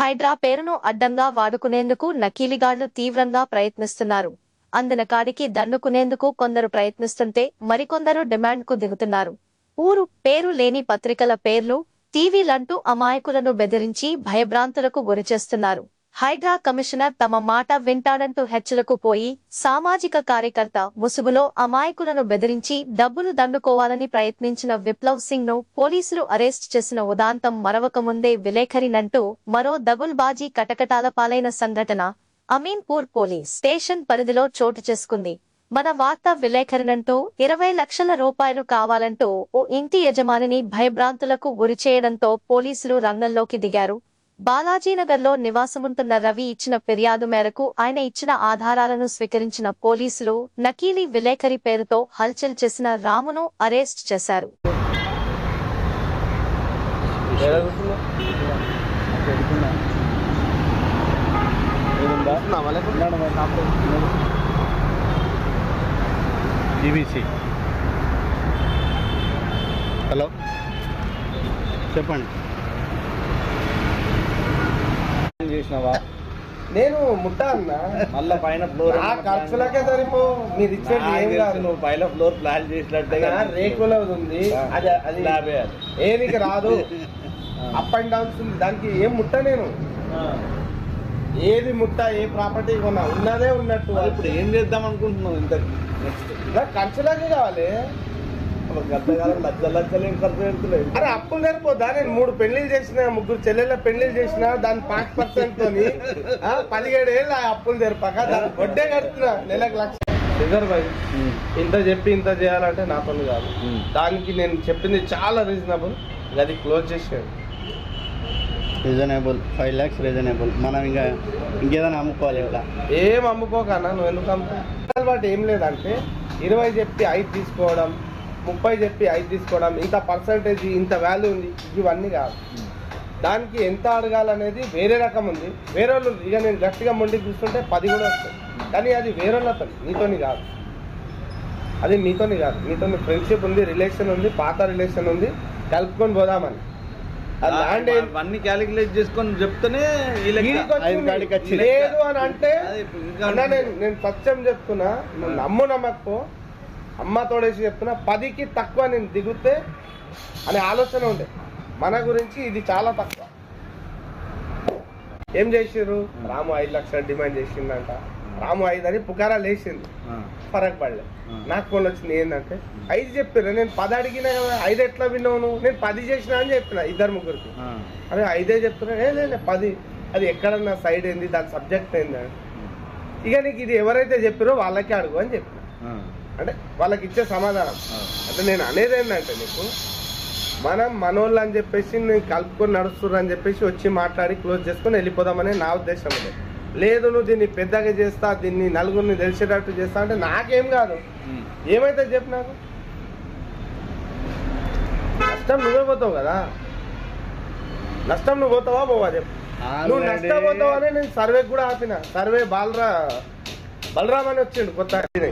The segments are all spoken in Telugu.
హైడ్రా పేరును అడ్డంగా వాడుకునేందుకు నకీలిగాళ్లు తీవ్రంగా ప్రయత్నిస్తున్నారు అందిన కాడికి దండుకునేందుకు కొందరు ప్రయత్నిస్తుంటే మరికొందరు డిమాండ్కు దిగుతున్నారు ఊరు పేరు లేని పత్రికల పేర్లు టీవీలంటూ అమాయకులను బెదిరించి భయభ్రాంతులకు గురిచేస్తున్నారు హైడ్రా కమిషనర్ తమ మాట వింటాడంటూ హెచ్చలకు పోయి సామాజిక కార్యకర్త ముసుగులో అమాయకులను బెదిరించి డబ్బులు దండుకోవాలని ప్రయత్నించిన విప్లవ్ సింగ్ ను పోలీసులు అరెస్ట్ చేసిన ఉదాంతం మరవకముందే విలేఖరినంటూ మరో డబుల్ బాజీ కటకటాల పాలైన సంఘటన అమీన్పూర్ పోలీస్ స్టేషన్ పరిధిలో చోటు చేసుకుంది మన వార్తా విలేకరణంటూ ఇరవై లక్షల రూపాయలు కావాలంటూ ఓ ఇంటి యజమానిని భయభ్రాంతులకు గురి చేయడంతో పోలీసులు రంగంలోకి దిగారు బాలాజీనగర్లో నివాసముంటున్న రవి ఇచ్చిన ఫిర్యాదు మేరకు ఆయన ఇచ్చిన ఆధారాలను స్వీకరించిన పోలీసులు నకీలీ విలేకరి పేరుతో హల్చల్ చేసిన రామును అరెస్ట్ చేశారు ఏడ కూర్చున్నావు? కూర్చున్నావా లేకపోతే? ఈబీసీ హలో చెప్పండి చేసినావా నేను ముట్టా అన్నా మళ్ళా పైన ఫ్లోర్ ఆ ఖర్చులకే సరిపో మీరు ఇచ్చేది ఏం కాదు నువ్వు పైన ఫ్లోర్ ప్లాన్ చేసినట్టే అన్నా, రేకులో ఉంది అది అది స్లాబ్ వేయాలి. ఏదికి రాదు అప్ అండ్ డౌన్స్ ఉంది దానికి ఏం ముట్ట నేను ఏది ముట్ట ఏ ప్రాపర్టీ కొన్నా ఉన్నదే ఉన్నట్టు మరి ఇప్పుడు ఏం చేద్దాం అనుకుంటున్నావు ఇంత నెక్స్ట్ నాకు ఖర్చులకే కావాలి గద్దగాలం లక్ష లక్షలు ఏం ఖర్చు పెడుతున్నాయి అరే అప్పులు నేర్పోద్దా నేను మూడు పెళ్లిళ్ళు చేసిన ముగ్గురు చెల్లెళ్ళ పెళ్లిళ్ళు చేసిన దాని పాంచ్ పర్సెంట్ తోని ఆ, పదిహేడు ఏళ్ళు ఆ అప్పులు తెరపక దాని వడ్డే కడుతున్నా నెలకు లక్ష రిజర్వ్ భాయ్ ఇంత చెప్పి ఇంత చేయాలంటే నా పని కాదు దానికి నేను చెప్పింది చాలా రీజనబుల్ అది క్లోజ్ చేసాను రీజనబుల్ ఫైవ్ ల్యాక్స్ రీజనబుల్ మనం ఇంకా ఇంకేదైనా అమ్ముకోవాలి ఇంకా ఏం అమ్ముకోకన్నా నువ్వు ఎందుకు అమ్ముకో అలవాటు ఏం లేదంటే ఇరవై చెప్పి ఐదు తీసుకోవడం ముప్పై చెప్పి ఐదు తీసుకోవడం ఇంత పర్సంటేజ్ ఇంత వాల్యూ ఉంది ఇవన్నీ కాదు దానికి ఎంత అడగాలనేది వేరే రకం ఉంది వేరే వాళ్ళు ఇక నేను గట్టిగా మొండి చూస్తుంటే పది కూడా వస్తాయి కానీ అది వేరే వాళ్ళతో నీతోని కాదు అది నీతోని కాదు నీతోని ఫ్రెండ్షిప్ ఉంది రిలేషన్ ఉంది పాత రిలేషన్ ఉంది కలుపుకొని పోదామని ఆ ల్యాండ్ ఏం- అన్ని క్యాలిక్యులేట్ చేసుకొని చెప్తేనే వీళ్ళకి వీడికి వచ్చి ఐదు కాడికి వచ్చి. లేదు అని అంటే అదే ఇప్పుడు ఇంకా అన్నా నేను నేను సత్యం చెప్తున్నా నువ్వు నమ్ము నమ్మకపో అమ్మ తోడేసి చెప్తున్నా పదికి తక్కువ నేను దిగుతే అనే ఆలోచన ఉండే మన గురించి ఇది చాలా తక్కువ ఏం చేసిర్రు రాము ఐదు లక్షలు డిమాండ్ చేసిందంట రాము ఐదు అని పుకారా లేచింది ఆ, ఫరక్ పడలే ఆ. నాకు ఫోన్ వచ్చింది ఏంటంటే ఐదు చెప్పారు నేను పది అడిగినా కదా ఐదు ఎట్లా విన్నావు నువ్వు నేను పది చేసినా అని చెప్పిన ఇద్దరు ముగ్గురికి ఆ, అరే ఐదే చెప్తున్నా ఏ లేదు పది అది ఎక్కడన్నా సైడ్ ఏంది దాని సబ్జెక్ట్ ఏంది అని. ఇక నీకు ఇది ఎవరైతే చెప్పారో వాళ్ళకే అడుగు అని చెప్పిన ఆ, అంటే వాళ్ళకి ఇచ్చే సమాధానం ఆ. అంటే నేను అనేది ఏంటంటే నీకు మనం మనోళ్ళు అని చెప్పేసి నేను కలుపుకొని నడుస్తుర్రు అని చెప్పేసి వచ్చి మాట్లాడి క్లోజ్ చేసుకొని వెళ్ళిపోదామనే నా ఉద్దేశం ఇది లేదు నువ్వు దీన్ని పెద్దగా చేస్తా దీన్ని నలుగురిని తెలిసేటట్టు చేస్తా అంటే నాకేం కాదు ఉమ్. ఏమైతే చెప్పు నాకు నష్టం నువ్వే పోతావు కదా నష్టం నువ్వు పోతావా పోవా చెప్పు నువ్వు Already- నష్టపోతావని నేను సర్వే కూడా ఆపిన సర్వే బాలరా బలరామ్ అని వచ్చిండు కొత్త ఆయన.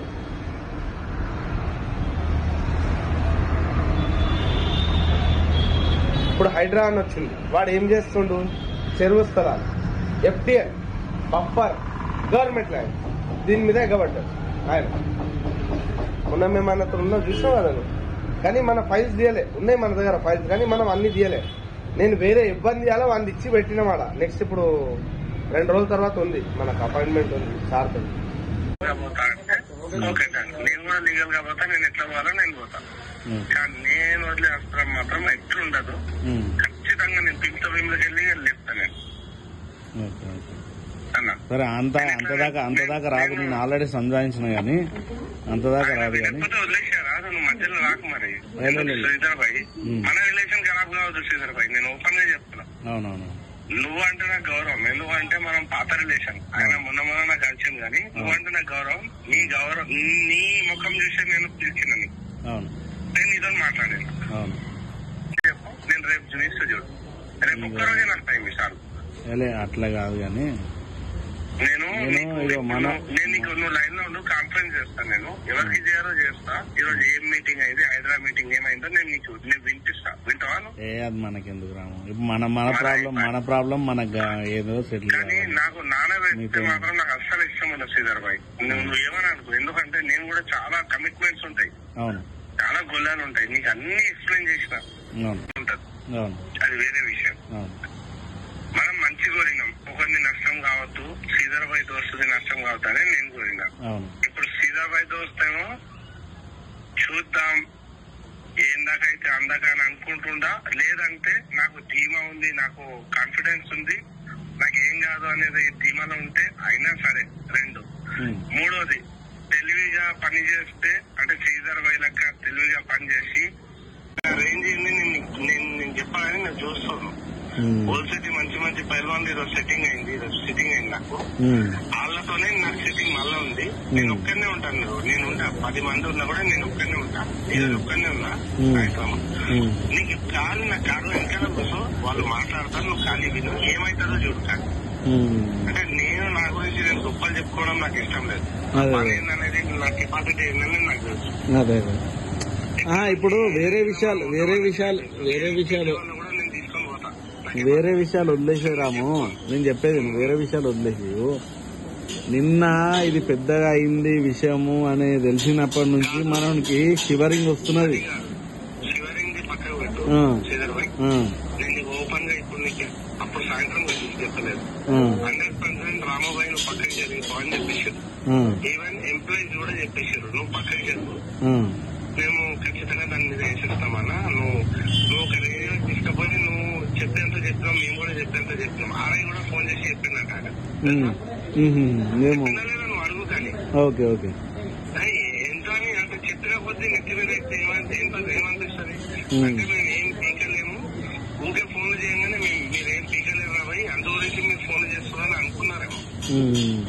ఇప్పుడు హైడ్రా అని వచ్చింది వాడు ఏం చేస్తుండు చెరువు స్థలాలు ఎఫ్టిఎల్ బఫర్ గవర్నమెంట్ ల్యాండ్ దీని మీద ఎగబడ్డాడు ఆయన మొన్న మేము మనతో ఉన్నా చూసాం కదా నువ్వు. కానీ మన ఫైల్స్ తీయలే ఉన్నాయి మన దగ్గర ఫైల్స్ కానీ మనం అన్ని తీయలే నేను వేరే ఇబ్బంది చేయాలో వాళ్ళు ఇచ్చి పెట్టిన వాడ నెక్స్ట్ ఇప్పుడు రెండు రోజుల తర్వాత ఉంది మనకు అపాయింట్మెంట్ ఉంది సార్తో పోతా అంటే ఓకే సార్ నేను కూడా లీగల్ గా పోతా నేను ఎట్లా పోవాలో నేను పోతాను ఉమ్, కానీ నేను వదిలే అస్త్రం మాత్రం ఎట్లుండదు ఉమ్, ఖచ్చితంగా నేను పిక్తో భీమ్లోకి వెళ్ళి లేపుతాను నేను ఓకే, ఓకే. అన్న సరే అంత అంత దాకా అంత దాకా రాదు నేను ఆల్రెడీ సంజాయించిన కానీ అంత దాకా రాదు కానీ లేకపోతే వదిలేసారా నువ్వు మధ్యలో రాకు మరి ఎందుకు లేదు. శ్రీధర్ భాయ్ ఉమ్. మన రిలేషన్ ఖరాబ్ కావద్దు శ్రీధర్ భాయ్ నేను ఓపెన్ గా చెప్తున్నా అవునవును నువ్వు అంటే నాకు గౌరవం ఎందుకు అంటే మనం పాత రిలేషన్ ఆయన మొన్న మొన్న నాకు కలిసింది కానీ నువ్వు అంటే నాకు గౌరవం నీ గౌరవం నీ ముఖం చూసి నేను పిలిచిన నీకు అవును నేను నీతో మాట్లాడాను అవును చెప్పు నేను రేపు చూపిస్తా చూడు రేపు ఒక్క రోజే నాకు టైం ఇస్తాను లే అట్లా కాదు కానీ నేను నేను నీకు- ఇదిగో మన- నేను నీకు నువ్వు లైన్ లో ఉండు కాన్ఫరెన్స్ చేస్తాను నేను ఎవరికి చేయాలో చేస్తా ఈ రోజు ఏం మీటింగ్ అయింది హైదరాబాద్ మీటింగ్ ఏమైందో నేను నీకు నేను వినిపిస్తా వింటావా నువ్వు? ఏ అది మనకెందుకు రాము ఇప్పుడు మన మన ప్రాబ్లం మన ప్రాబ్లం మనకు గా- ఏదో సెటిల్ కానీ కావాలి నాకు నాన్న పెడితే మీతో- మాత్రం నాకు అస్సలు ఇష్టం ఉండదు శ్రీధర్ భాయ్ నువ్వు నువ్వు ఏమని అనుకో ఎందుకంటే నేను కూడా చాలా కమిట్మెంట్స్ ఉంటాయి అవును చాలా గొల్లాలు ఉంటాయి నీకు అన్ని ఎక్స్ప్లెయిన్ చేసిన అవును ఉంటది అవును అది వేరే విషయం అవును మనం మంచి కోరినాం ఒకరిని నష్టం కావద్దు శ్రీధర్ భాయ్ దోస్తుంది నష్టం కావద్దు అని నేను కోరినా అవును ఇప్పుడు శ్రీధర్ భాయ్ దోస్తేమో చూద్దాం ఏందాకైతే అందాక అని అనుకుంటుండా లేదంటే నాకు ధీమా ఉంది నాకు కాన్ఫిడెన్స్ ఉంది నాకు ఏం కాదు అనేది ధీమాలో ఉంటే అయినా సరే రెండు ఉమ్. మూడోది తెలివిగా పని చేస్తే అంటే శ్రీధర్ భాయ్ లెక్క తెలివిగా పని చేసి నా రేంజ్ ఏంది నేను నేను నేను చెప్పాలని నేను చూస్తాను ఉమ్. హోల్ సిటీ మంచి మంచి పైల్వాన్ ఈరోజు సెట్టింగ్ అయింది ఈరోజు సిట్టింగ్ అయింది నాకు ఉమ్. వాళ్ళతోనే నాకు సెట్టింగ్ మళ్ళా ఉంది నేను ఒక్కనే ఉంటాను నేను ఉంటా పది మంది ఉన్నా కూడా నేను ఒక్కనే ఉంటా నేను ఒక్కనే ఉన్నా Hmm. సాయంత్రం. ఉమ్. నీకు కాలు నా కారు వెనకాల కూర్చో వాళ్ళు మాట్లాడతారు నువ్వు ఖాళీ విను ఏమైతుందో చూడు కానీ ఉమ్. అంటే నేను నా గురించి నేను గొప్పలు చెప్పుకోవడం నాకు ఇష్టం లేదు అదే. పని ఏందనేది నా కెపాసిటీ ఏందని నాకు తెలుసు అదే అదే ఆ, ఇప్పుడు వేరే విషయాలు వేరే విషయాలు వేరే విషయాలు వాళ్ళు కూడా నేను తీసుకొని పోతా నాకు వేరే విషయాలు వదిలేసే రాము నేను చెప్పేది విను, వేరే విషయాలు వదిలేసి నిన్న ఇది పెద్దగా అయింది విషయము అని తెలిసినప్పటి నుంచి మనకి షివరింగ్ వస్తున్నది శివరింగ్ పక్కకు పెట్టు ఆ. శ్రీధర్ భాయ్ ఆ, నేను నీకు ఓపెన్ గా ఇప్పుడు నీకు అప్పుడు సాయంత్రం గురించి చెప్పలేదు ఆ, హండ్రెడ్ పర్సెంట్ రామబాయి నువ్వు పక్కకి జరిగి అని చెప్పేసారు ఆ, ఈవెన్ ఎంప్లాయీస్ కూడా చెప్పేసారు నువ్వు పక్కకి జరుగు ఆ, మేము ఖచ్చితంగా దాని మీద వేసేస్తామన్నా నువ్వు నువ్వు ఒక రేడియో తీసుకపోయి నువ్వు చెప్పేంత చెప్పినాం మేము కూడా చెప్పేంత చెప్పినాం ఆర్ఐ కూడా ఫోన్ చేసి చెప్పిందట ఆయన. ఉమ్, ఉహుం, ఏమో పిల్లలేదో నువ్వు అడుగు కానీ ఓకే ఓకే అయ్ ఎంత అని అంటే చెప్పిన కొద్దీ నెత్తి మీద ఎక్కితే ఏమంటే ఎంత ఏమనిపిస్తుంది Hmm. అంటే మేము ఏం పీకలేము ఊకే ఫోన్లు చేయగానే మేము మీరేం పీకలేరు రాబోయి అందు గురించి మీరు ఫోన్లు చేస్తున్నారని అనుకున్నారేమో ఉమ్.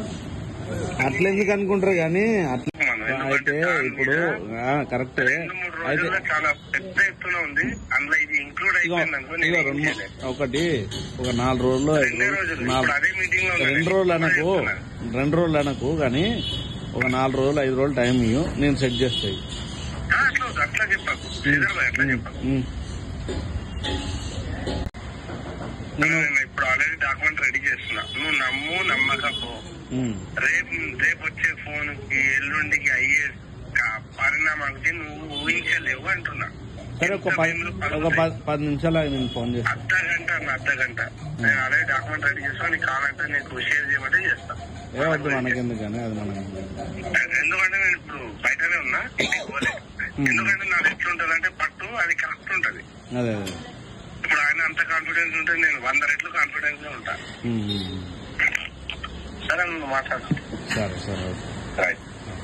అట్లా ఎందుకు అనుకుంటారు కానీ అట్లా మనం ఎందుకంటే అయితే దాని ఇప్పుడు మీద ఆ, కరెక్టే రెండు మూడు అయితే రోజుల్లో చాలా పెద్ద ఎత్తున ఉంది అందులో ఇది ఇంక్లూడ్ ఇగో అయిపోయింది అనుకో ఇగో నేను ఏం రెండు చేయలేదు. ఒకటి ఒక నాలుగు రోజుల్లో ఐదు రెండే రోజులు రోజులు ఇప్పుడు నాలుగు అదే మీటింగ్ లో ఉన్నా రెండు నేను. రోజులు అనకు చెప్తున్నా. రెండు రోజులు అనకు కానీ ఒక నాలుగు రోజులు ఐదు రోజులు టైం ఇవ్వు నేను సెట్ చేస్తాయి ఆ, అట్లా వద్దు, అట్లా చెప్పకు శ్రీధర్ భాయ్ అట్లా చెప్పకు నేను నేను ఇప్పుడు ఆల్రెడీ డాక్యుమెంట్ రెడీ చేస్తున్నా నువ్వు నమ్ము నమ్మకపో ఉమ్, రేపు రేపు వచ్చే ఫోన్ కి ఎల్లుండికి అయ్యే కా- పరిణామాలకి నువ్వు ఊహించలేవు అంటున్నా సరే ఒక పది ఒక పది పది నిమిషాలు ఆగి నేను ఫోన్ చేస్తాను అర్ధ గంట అన్న అర్ధ గంట నేను ఆల్రెడీ డాక్యుమెంట్ రెడీ చేస్తాను నీకు కావాలంటే నీకు షేర్ చేయమంటే చేస్తా ఏ వద్దు మనకెందుకు కానీ అది మనకి ఎందుకంటే నేను ఇప్పుడు బయటనే ఉన్నా ఇంటికి పోలే ఎందుకంటే నాది ఎట్లుంటది పట్టు అది కరెక్ట్ ఉంటది అదే అదే ఇప్పుడు ఆయన అంత కాన్ఫిడెన్స్ ఉంటే నేను వంద రెట్లు కాన్ఫిడెన్స్ లో ఉంటా ఉమ్, ఉమ్, ఉమ్. సరే నువ్వు మాట్లాడు సరే సరే ఓకే రైట్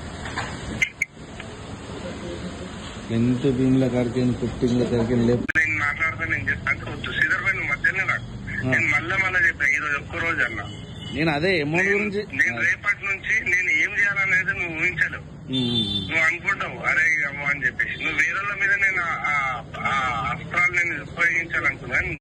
ఎంత దీనిలో కరికే కుట్టింగ్ల కరికే లేపు నేను మాట్లాడితే నేను చెప్తాను అంటే వద్దు శ్రీధర్ భాయ్ నువ్వు మధ్యనే నాకు నేను మళ్ళా మళ్ళా చెప్పాను ఈ రోజు ఒక్క రోజు అన్నా నేను అదే అమౌంట్ గురించి నేను రేపటి నుంచి నేను ఏం చేయాలనేది నువ్వు ఊహించలేవు ఉమ్, ఉమ్, ఉమ్. నువ్వు అనుకుంటావు అరే అమ్మో అని చెప్పేసి నువ్వు వేరే మీద నేను ఆ- ఆ- ఆ అస్త్రాలు నేను ఉపయోగించాలనుకున్నాను